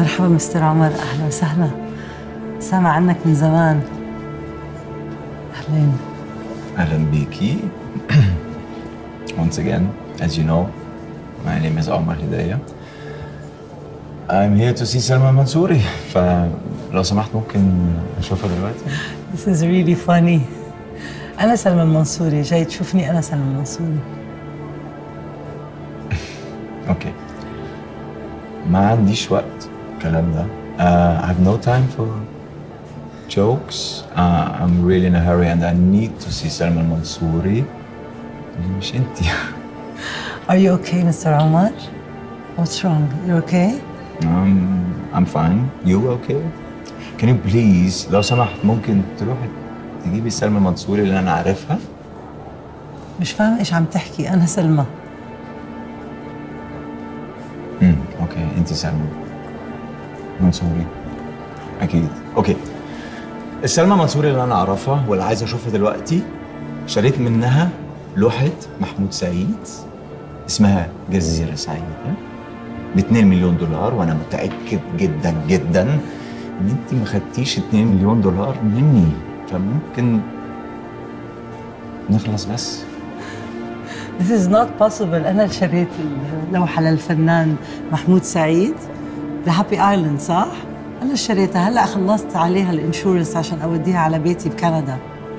مرحبا مستر عمر اهلا وسهلا سامع عنك من زمان اهلين أهلا بيكي. Once again, as you know, my name is Omar Hidayah. I'm here to see Salma Mansouri. فلو سمحت ممكن أشوفها دلوقتي؟ This is really funny أنا سلمى المنصوري جاي تشوفني أنا سلمى المنصوري أوكي. ما عنديش وقت الكلام ده. Uh, I have no time for jokes. Uh, I'm really in a hurry and I need to see Salma Mansouri. مش انتي. Are you okay Mr. عمر? What's wrong? You okay? I'm, I'm fine. You okay? Can you please لو سمحت ممكن تروحي تجيبي سلمى منصوري اللي انا عارفها؟ مش فاهمة إيش عم تحكي أنا سلمى امم اوكي انت سلمى منصوري اكيد اوكي السلمى منصوري اللي انا اعرفها واللي عايز اشوفها دلوقتي شريت منها لوحة محمود سعيد اسمها جزيرة سعيدة ب 2 مليون دولار وانا متأكد جدا جدا ان انت ما خدتيش 2 مليون دولار مني فممكن نخلص بس This is not possible أنا اللي شريت اللوحة للفنان محمود سعيد بهابي ايلاند صح؟ أنا اللي شريتها هلا خلصت عليها الانشورنس عشان أوديها على بيتي بكندا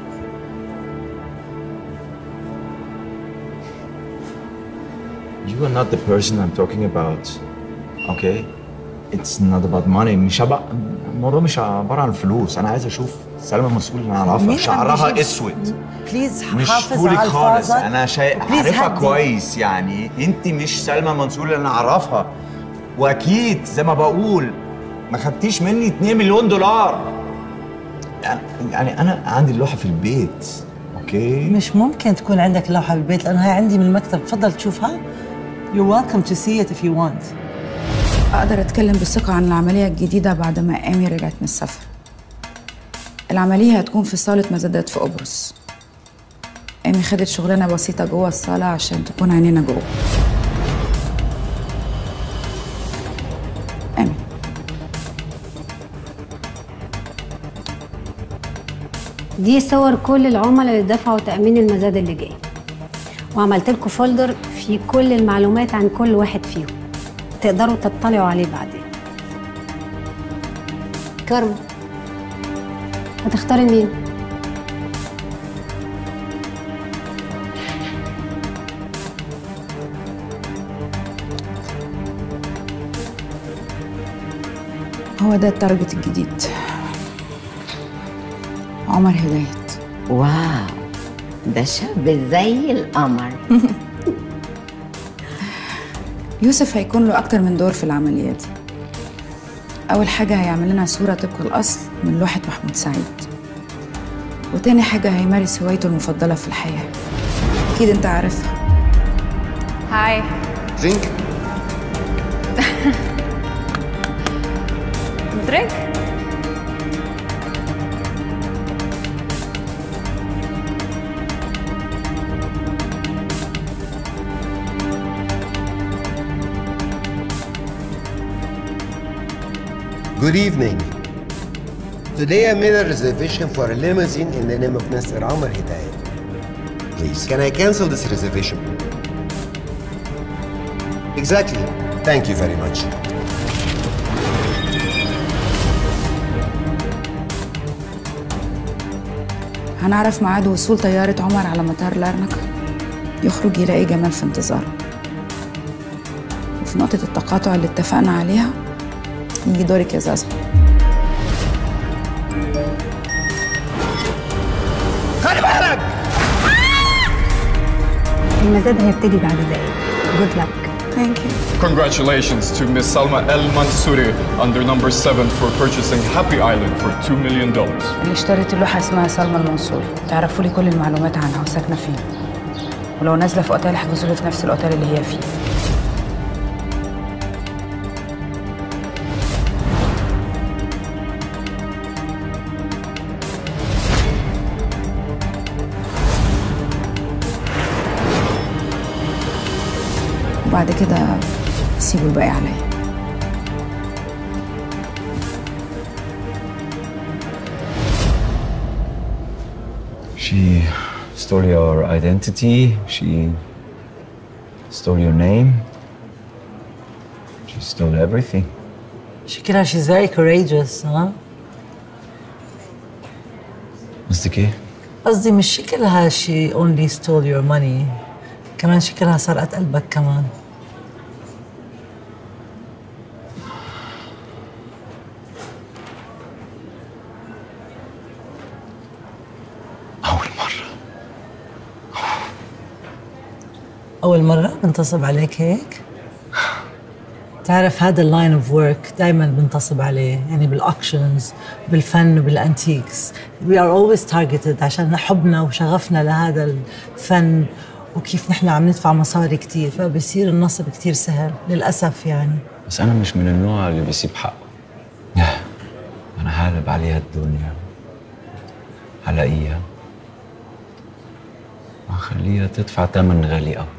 You are not the person I'm talking about. Okay? It's not about money. مش عب... الموضوع مش عبارة عن فلوس، أنا عايز أشوف سلمى مسؤول اللي أنا أعرفها، مين عم شعرها بيجيب- أسود. بليز مش حافظ طولك على خالص، ألفاظك أنا شايف وبليز عارفها هدي. كويس يعني، أنت مش سلمى منصور اللي أنا أعرفها. وأكيد زي ما بقول ما خدتيش مني 2 مليون دولار. يعني يعني أنا عندي اللوحة في البيت، أوكي؟ مش ممكن تكون عندك لوحة بالبيت لأنها هي عندي من المكتب تفضل تشوفها You're welcome to see it if you want أقدر أتكلم بثقة عن العملية الجديدة بعد ما إيمي رجعت من السفر العملية هتكون في صالة مزادات في قبرص إيمي خدت شغلانة بسيطة جوه الصالة عشان تكون عينينا جوه إيمي دي صور كل العملاء اللي دفعوا تأمين المزاد اللي جاي وعملت لكم فولدر فيه كل المعلومات عن كل واحد فيهم تقدروا تطلعوا عليه بعدين كرم هتختاري مين؟ هو ده التارجت الجديد عمر هدايت واو ده شاب زي القمر يوسف هيكون له أكتر من دور في العملية دي أول حاجة هيعمل لنا صورة طبق الأصل من لوحة محمود سعيد وتاني حاجة هيمارس هوايته المفضلة في الحياة أكيد أنت عارفها هاي Drink? درينك Good evening. Today I made a reservation for a limousine in the name of Mr. Omar Hidayat. Please, can I cancel this reservation? Exactly. Thank you very much. هنعرف ميعاد وصول طيارة عمر على مطار لارنكا يخرج يلاقي جمال في انتظاره وفي نقطة التقاطع اللي اتفقنا عليها يجي دورك يا زازا خلي بالك! المزاد هيبتدي بعد دقايق جود لك ثانك يو Congratulations to Miss Salma El Mansouri under number seven for purchasing Happy Island for $2 million. اللي اشترت اللوحة اسمها سلمى المنصوري تعرفوا لي كل المعلومات عنها وساكنة فين ولو نازلة في اوتيل احجزوا لي في نفس الاوتيل اللي هي فيه وبعد كده سيبوا الباقي عليا She stole your identity. She stole your name. She stole everything. شكلها she's very courageous ها قصدك ايه؟ قصدي مش شكلها she only stole your money كمان شكلها سرقت قلبك كمان أول مرة أول مرة بنتصب عليك هيك؟ تعرف هذا اللاين اوف ورك دائما بنتصب عليه يعني بالاكشنز بالفن وبالانتيكس وي ار اولويز تارجتد عشان حبنا وشغفنا لهذا الفن وكيف نحن عم ندفع مصاري كتير فبصير النصب كتير سهل للاسف يعني بس أنا مش من النوع اللي بيسيب حقه ياه، أنا هقلب عليها الدنيا هلاقيها وهخليها تدفع تمن غالي أوي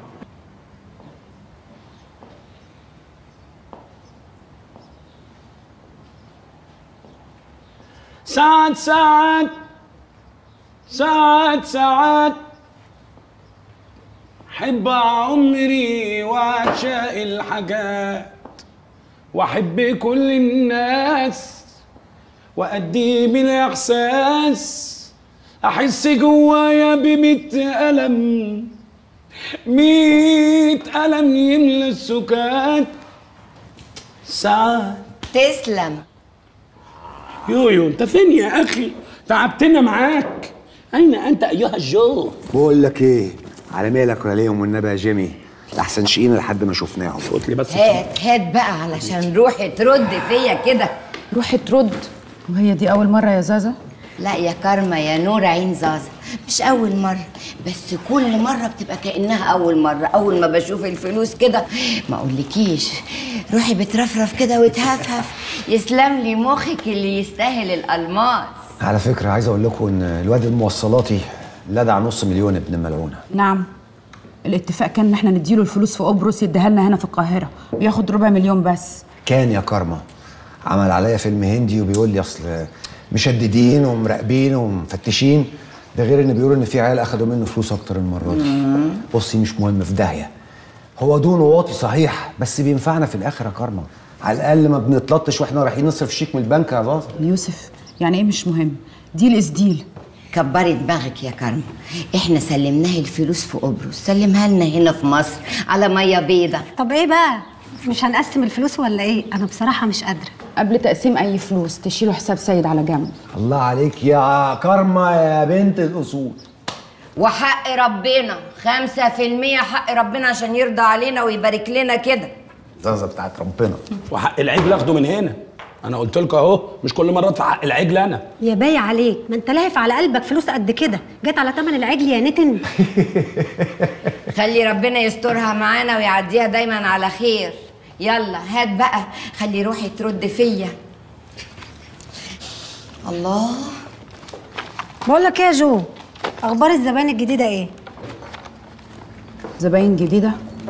ساعات ساعات ساعات ساعات حب عمري واعشق الحاجات واحب كل الناس وادي بالاحساس احس جوايا بمية الم مية الم يملى السكات ساعات تسلم يويو انت فين يا اخي تعبتنا معاك اين انت ايها الجو بقول لك ايه على مالك ولا ليهم والنبي يا جيمي احسن شقينا لحد ما شفناهم قلت لي بس هات هات بقى علشان روحي ترد فيا كده روحي ترد وهي دي أول مرة يا زازا لا يا كارما يا نور عين زازا مش أول مرة بس كل مرة بتبقى كأنها أول مرة أول ما بشوف الفلوس كده ما أقولكيش روحي بترفرف كده وتهفهف يسلم لي مخك اللي يستاهل الألماس على فكره عايز اقول لكم ان الواد الموصلاتي لدع نص مليون ابن ملعونه نعم الاتفاق كان ان احنا نديله الفلوس في قبرص يديها لنا هنا في القاهرة وياخد ربع مليون بس كان يا كارما عمل عليا فيلم هندي وبيقول لي اصل مشددين ومراقبين ومفتشين ده غير ان بيقولوا ان في عيال اخدوا منه فلوس اكتر المره دي بصي مش مهم في داهيه هو دونه واطي صحيح بس بينفعنا في الاخر يا كارما على الاقل ما بنتلطش واحنا رايحين نصرف شيك من البنك يا زازا يوسف يعني ايه مش مهم ديل از ديل كبري دماغك يا كارما احنا سلمناها الفلوس في قبرص سلمها لنا هنا في مصر على ميه بيضة طب ايه بقى مش هنقسم الفلوس ولا ايه انا بصراحه مش قادره قبل تقسيم أي فلوس تشيلوا حساب سيد على جنب الله عليك يا كارما يا بنت الاصول وحق ربنا خمسة في المية حق ربنا عشان يرضى علينا ويبارك لنا كده زازا بتاعت ربنا وحق العجل اخده من هنا انا قلت لكم اهو مش كل مره ادفع حق العجل انا يا باي عليك ما انت لاهف على قلبك فلوس قد كده جت على تمن العجل يا نتن خلي ربنا يسترها معانا ويعديها دايما على خير يلا هات بقى خلي روحي ترد فيا الله بقول لك ايه يا جو اخبار الزبائن الجديده ايه زباين جديدة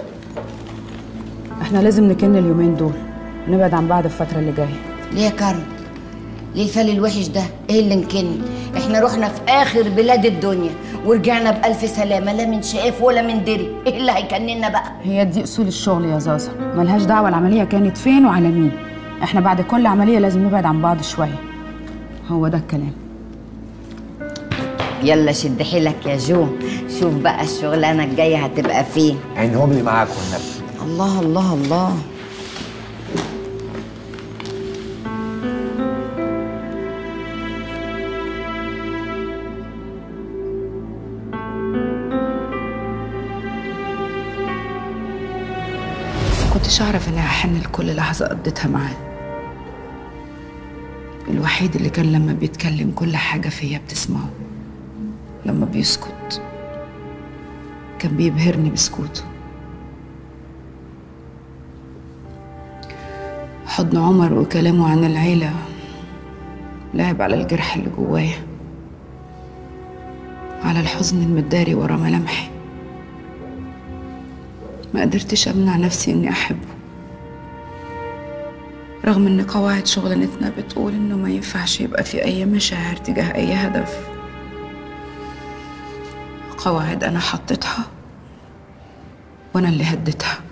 احنا لازم نكن اليومين دول ونبعد عن بعض الفترة اللي جاية ليه يا كرم ليه الفال الوحش ده ايه اللي نكن احنا رحنا في اخر بلاد الدنيا ورجعنا بألف سلامة لا من شقاف ولا من دري ايه اللي هيكننا بقى هي دي اصول الشغل يا زازا ملهاش دعوة العملية كانت فين وعلى مين احنا بعد كل عملية لازم نبعد عن بعض شوية هو ده الكلام يلا شد حيلك يا جو شوف بقى الشغلانة الجاية هتبقى فين عينهم لي معاك والنبي الله الله الله كنتش اعرف اني هحن لكل لحظة قضيتها معاه الوحيد اللي كان لما بيتكلم كل حاجة فيا بتسمعه لما بيسكت كان بيبهرني بسكوته حضن عمر وكلامه عن العيلة لعب على الجرح اللي جوايا على الحزن المداري ورا ملامحي ما قدرتش امنع نفسي اني احبه رغم ان قواعد شغلانتنا بتقول انه ما ينفعش يبقى في اي مشاعر تجاه اي هدف قواعد أنا حطيتها وأنا اللي هديتها